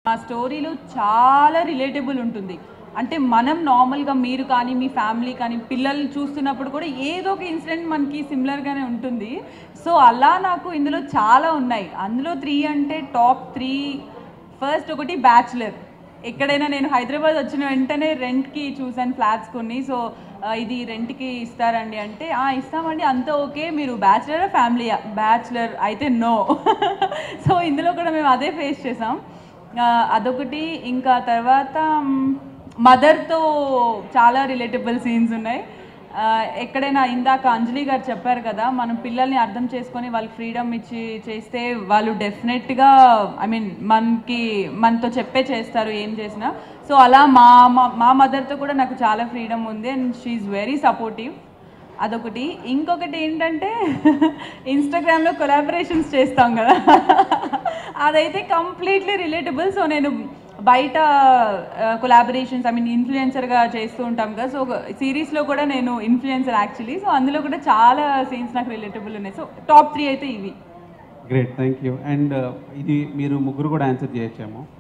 ఆ స్టోరీలో చాలా రిలేటబుల్ ఉంటుంది అంటే మనం నార్మల్గా మీరు కానీ మీ ఫ్యామిలీ కానీ పిల్లల్ని చూస్తున్నప్పుడు కూడా ఏదో ఒక ఇన్సిడెంట్ మనకి సిమిలర్గానే ఉంటుంది సో అలా నాకు ఇందులో చాలా ఉన్నాయి అందులో త్రీ అంటే టాప్ త్రీ ఫస్ట్ ఒకటి బ్యాచులర్ ఎక్కడైనా నేను హైదరాబాద్ వచ్చిన వెంటనే రెంట్కి చూసాను ఫ్లాట్స్ కొన్ని సో ఆ, ఇది రెంట్కి ఇస్తారండి అంటే "ఆ, ఇస్తామండి అంతా ఓకే మీరు బ్యాచులర్ ఫ్యామిలీ బ్యాచులర్ అయితే నో సో ఇందులో కూడా మేము అదే ఫేస్ చేసాం ఆ, అదొకటి ఇంకా తర్వాత మదర్తో చాలా రిలేటబుల్ సీన్స్ ఉన్నాయి ఆ, ఎక్కడైనా ఇందాక అంజలి గారు చెప్పారు కదా మనం పిల్లల్ని అర్థం చేసుకొని వాళ్ళకి ఫ్రీడమ్ ఇచ్చి చేస్తే వాళ్ళు డెఫినెట్గా ఐ మీన్ మనకి మనతో చెప్పే చేస్తారు ఏం చేసినా సో అలా మా మా- మా మదర్తో కూడా నాకు చాలా ఫ్రీడమ్ ఉంది అండ్ షీఈ్ వెరీ సపోర్టివ్ అదొకటి ఇంకొకటి ఏంటంటే ఇన్స్టాగ్రామ్లో కొలాబరేషన్స్ చేస్తాం కదా అదైతే కంప్లీట్లీ రిలేటబుల్ సో నేను బయట కొలాబరేషన్స్ ఐ మీన్ ఇన్ఫ్లుయెన్సర్గా చేస్తూ ఉంటాం కదా సో సిరీస్లో కూడా నేను ఇన్ఫ్లుయెన్సర్ యాక్చువల్లీ సో అందులో కూడా చాలా సీన్స్ నాకు రిలేటబుల్ ఉన్నాయి సో టాప్ త్రీ అయితే ఇవి గ్రేట్ థ్యాంక్ యూ అండ్ ఇది మీరు ముగ్గురు కూడా ఆన్సర్ చేయొచ్చేమో